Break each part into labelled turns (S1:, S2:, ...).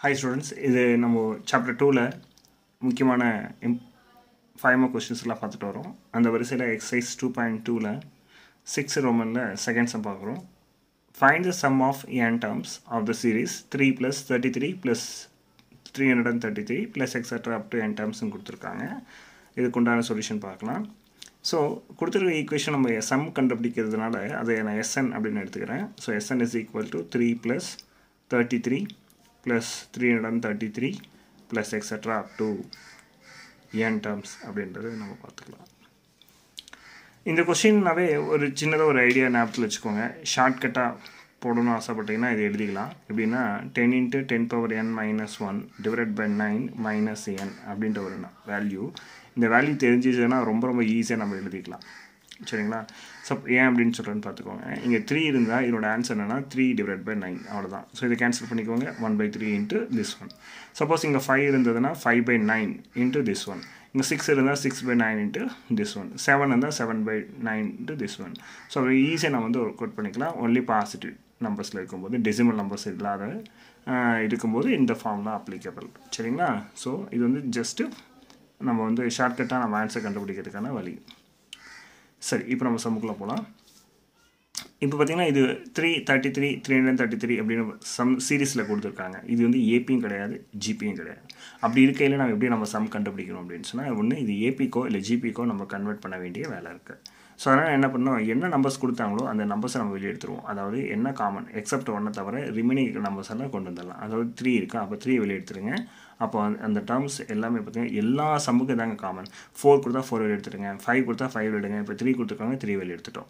S1: hi students இது நம்ம chapter டூவில் முக்கியமான இம் ஃபைவ் மார்க் கொஸ்டின்ஸ்லாம் பார்த்துட்டு வரோம் அந்த வரிசையில் எக்ஸசைஸ் டூ பாயிண்ட் டூவில் சிக்ஸ் ரோமனில் செகண்ட் சம் பார்க்குறோம் find the sum of n terms of the series three plus thirty three plus three hundred and thirty three plus extra up to n டேர்ம்ஸ்னு கொடுத்துருக்காங்க இதுக்கு உண்டான சொல்யூஷன் பார்க்கலாம் so கொடுத்துருக்க equation நம்ம சம் கண்டுபிடிக்கிறதுனால அதை நான் எஸ்என் அப்படின்னு எடுத்துக்கிறேன் so SN is equal to three plus thirty three plus three hundred and thirty three plus extra up to n terms அப்படின்றது நம்ம பார்த்துக்கலாம் இந்த கொஷின்னாவே ஒரு சின்னதாக ஒரு ஐடியா ஞாபகத்தில் வச்சுக்கோங்க ஷார்ட்கட்டாக போடணும்னு ஆசைப்பட்டீங்கன்னா இது எழுதிக்கலாம் எப்படின்னா ten into ten power n minus one divide by nine minus n அப்படின்ற ஒரு வேல்யூ இந்த வேல்யூ தெரிஞ்சிச்சுன்னா ரொம்ப ரொம்ப ஈஸியாக நம்ம எழுதிக்கலாம் சரிங்களா ஸோ ஏன் அப்படின்னு சொல்கிறேன்னு பார்த்துக்கோங்க இங்கே த்ரீ இருந்தால் இதோட ஆன்சர் என்னன்னா த்ரீ டிவைட் பை நைன் அவ்வளோதான் ஸோ இதை கேன்சல் பண்ணிக்கோங்க one by three into this one suppose இங்கே ஃபைவ் இருந்ததுன்னா five by nine into this one இங்கே சிக்ஸ் இருந்தால் six by nine into this one seven இருந்தால் seven by nine into this one so ஈஸியாக நம்ம வந்து ஒர்க் அவுட் பண்ணிக்கலாம் only positive நம்பர்ஸில் இருக்கும்போது டெசிமல் நம்பர்ஸ் இல்லாத இருக்கும்போது இந்த ஃபார்ம் தான் அப்ளிகபிள் சரிங்களா ஸோ இது வந்து ஜஸ்ட்டு நம்ம வந்து ஷார்ட்கட்டாக நம்ம ஆன்சர் கண்டுபிடிக்கிறதுக்கான வழி சரி இப்போ நம்ம சம்முக்குள்ளே போகலாம் இப்போ பார்த்தீங்கன்னா இது three thirty three three hundred thirty three அப்படின்னு சம் சீரீஸில் கொடுத்துருக்காங்க இது வந்து ஏபியும் கிடையாது ஜிபியும் கிடையாது அப்படி இருக்கையில் நம்ம எப்படி நம்ம சம் கண்டுபிடிக்கணும் அப்படின்னு சொன்னால் ஒன்று இது ஏபிக்கோ இல்லை ஜிபிக்கோ நம்ம கன்வெர்ட் பண்ண வேண்டிய வேலை இருக்குது ஸோ அதனால் என்ன பண்ணோம் என்ன நம்பர்ஸ் கொடுத்தாங்களோ அந்த நம்பர்ஸை நம்ம வெளியே எடுத்துருவோம் அதாவது என்ன காமன் எக்ஸப்ட் ஒன்றை தவிர ரிமைனிங் நம்பர்ஸ் எல்லாம் கொண்டு வந்துடலாம் அதாவது த்ரீ இருக்கா அப்போ த்ரீ வெளியே எடுத்துருங்க அப்போ அந்த டேர்ம்ஸ் எல்லாமே பார்த்தீங்கன்னா எல்லா சம்முக்கும் தாங்க காமன் ஃபோர் கொடுத்தா ஃபோர் வெளியே எடுத்துருங்க ஃபைவ் கொடுத்தா ஃபைவ் எடுங்க இப்போ த்ரீ கொடுத்துருக்காங்க த்ரீ வெளியே எடுத்துட்டோம்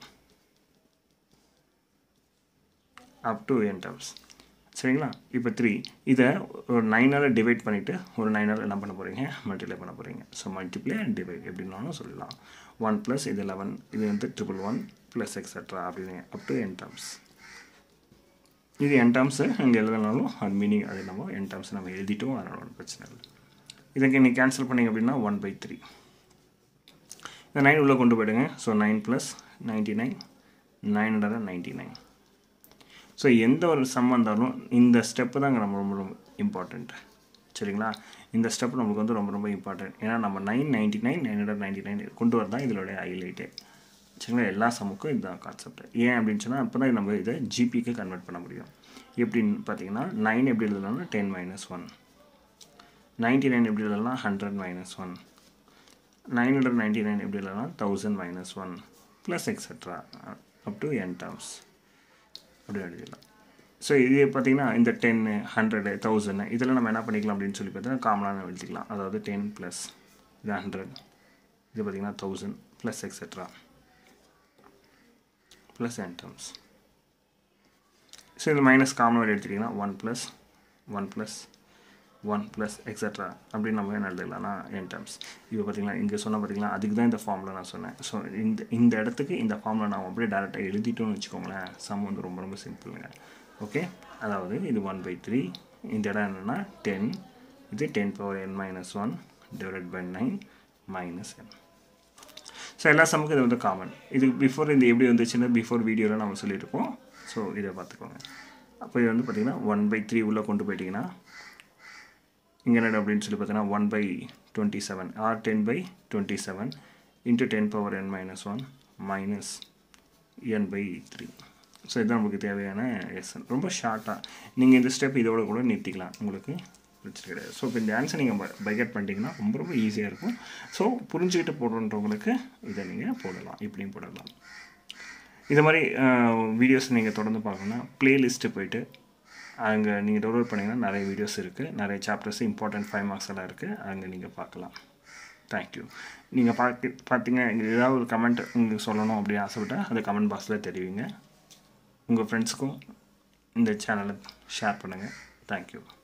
S1: அப் டு என் டேர்ம்ஸ் சரிங்களா இப்போ த்ரீ இதை ஒரு நைனால் டிவைட் பண்ணிவிட்டு ஒரு நைனால் என்ன பண்ண போகிறீங்க மல்டிப்ளை பண்ண போகிறீங்க ஸோ மல்டிப்ளை அண்ட் டிவைட் எப்படின்னாலும் சொல்லலாம் ஒன் ப்ளஸ் இது லெவன் இது வந்து ட்ரிபிள் ஒன் ப்ளஸ் எக்ஸட்ரா அப்படின்னு அப் டு என் டேர்ம்ஸ் இது என் டேர்ம்ஸு அங்கே எழுதினாலும் அது மீனிங் அது நம்ம என் டேர்ம்ஸ் நம்ம எழுதிட்டோம் அதனால் ஒன்றும் பிரச்சனை இல்லை இதுக்கு நீங்கள் கேன்சல் பண்ணிங்க அப்படின்னா ஒன் பை த்ரீ இந்த நைன் உள்ளே கொண்டு போயிடுங்க so nine plus ninety nine nine hundred and ninety nine so எந்த ஒரு சம் வந்தாலும் இந்த ஸ்டெப்பு தாங்க நம்ம ரொம்ப ரொம்ப இம்பார்ட்டண்ட் சரிங்களா இந்த ஸ்டெப் நமக்கு வந்து ரொம்ப ரொம்ப இம்பார்ட்டன்ட் ஏன்னா நம்ம nine ninety nine nine hundred ninety nine கொண்டு வரதான் இதோடைய ஹைலைட்டே சரிங்களா எல்லா சம்முக்கும் இதுதான் கான்செப்ட் ஏன் அப்படின்னு சொன்னால் அப்போ தான் நம்ம இதை ஜிபிக்கு கன்வெர்ட் பண்ண முடியும் எப்படின்னு பார்த்தீங்கன்னா நைன் எப்படி எழுதலாம்னா ten minus one ninety nine எப்படி எழுதலாம் hundred minus one nine hundred ninety nine எப்படி எழுதலாம் thousand minus one plus extra up to n terms அப்படி எழுதிடலாம் ஸோ இது பார்த்திங்கன்னா இந்த டென்னு ஹண்ட்ரடு தௌசண்ட் இதெல்லாம் நம்ம என்ன பண்ணிக்கலாம் அப்படின்னு சொல்லி பார்த்தீங்கன்னா காமனாக எழுதிக்கலாம் அதாவது டென் ப்ளஸ் இது ஹண்ட்ரட் இது பார்த்திங்கன்னா thousand plus extra plus n terms so இது மைனஸ் காமன் எடுத்துட்டிங்கன்னா one plus one plus one plus extra அப்படின்னு நம்ம என்ன எழுதிக்கலாம்னா என் டேர்ம்ஸ் இப்போ பார்த்தீங்களா இங்கே சொன்ன பார்த்தீங்களா அதுக்கு தான் இந்த ஃபார்மில் நான் சொன்னேன் ஸோ இந்த இந்த இடத்துக்கு இந்த ஃபார்மில் நான் அப்படியே டேரெக்டாக எழுதிட்டோம்னு வச்சுக்கோங்களேன் சம் வந்து ரொம்ப ரொம்ப சிம்பிளுங்க ஓகே அதாவது இது ஒன் பை த்ரீ இந்த இடம் என்னென்னா டென் இது ten power n minus one divide by nine minus n so எல்லா சமுக்கும் இது வந்து காமன் இது பிஃபோர் இந்த எப்படி வந்துச்சுன்னு பிஃபோர் வீடியோவில் நம்ம சொல்லியிருப்போம் ஸோ இதை பார்த்துக்கோங்க அப்போ இது வந்து பார்த்திங்கன்னா ஒன் பை த்ரீ உள்ளே கொண்டு போயிட்டிங்கன்னா இங்கே என்ன அப்படின்னு சொல்லி பார்த்தீங்கன்னா one by twenty seven or ten by twenty seven into ten power n minus one minus n by three so இதுதான் நமக்கு தேவையான எஸ்என் ரொம்ப ஷார்ட்டாக நீங்கள் இந்த ஸ்டெப் இதோட கூட நிறுத்திக்கலாம் உங்களுக்கு பிரச்சனை கிடையாது ஸோ இப்போ இந்த ஆன்சர் நீங்கள் பைகட் பண்ணிட்டீங்கன்னா ரொம்ப ரொம்ப ஈஸியாக இருக்கும் ஸோ புரிஞ்சுக்கிட்டு போடுறன்றவங்களுக்கு இதை நீங்கள் போடலாம் இப்படியும் போடலாம் இது மாதிரி வீடியோஸ் நீங்கள் தொடர்ந்து பார்க்கணுன்னா ப்ளேலிஸ்ட்டு போயிட்டு அங்கே நீங்கள் டவுன்லோட் பண்ணிங்கன்னா நிறைய வீடியோஸ் இருக்குது நிறைய சாப்டர்ஸ் இம்பார்ட்டன்ட் ஃபைவ் மார்க்ஸ் எல்லாம் இருக்குது அங்கே நீங்கள் பார்க்கலாம் தேங்க்யூ நீங்கள் பார்த்து பார்த்தீங்க ஏதாவது ஒரு கமெண்ட் உங்களுக்கு சொல்லணும் அப்படின்னு ஆசைப்பட்டால் அதை கமெண்ட் பாக்ஸில் தெரிவிங்க உங்கள் ஃப்ரெண்ட்ஸுக்கும் இந்த சேனலை ஷேர் பண்ணுங்கள் தேங்க்யூ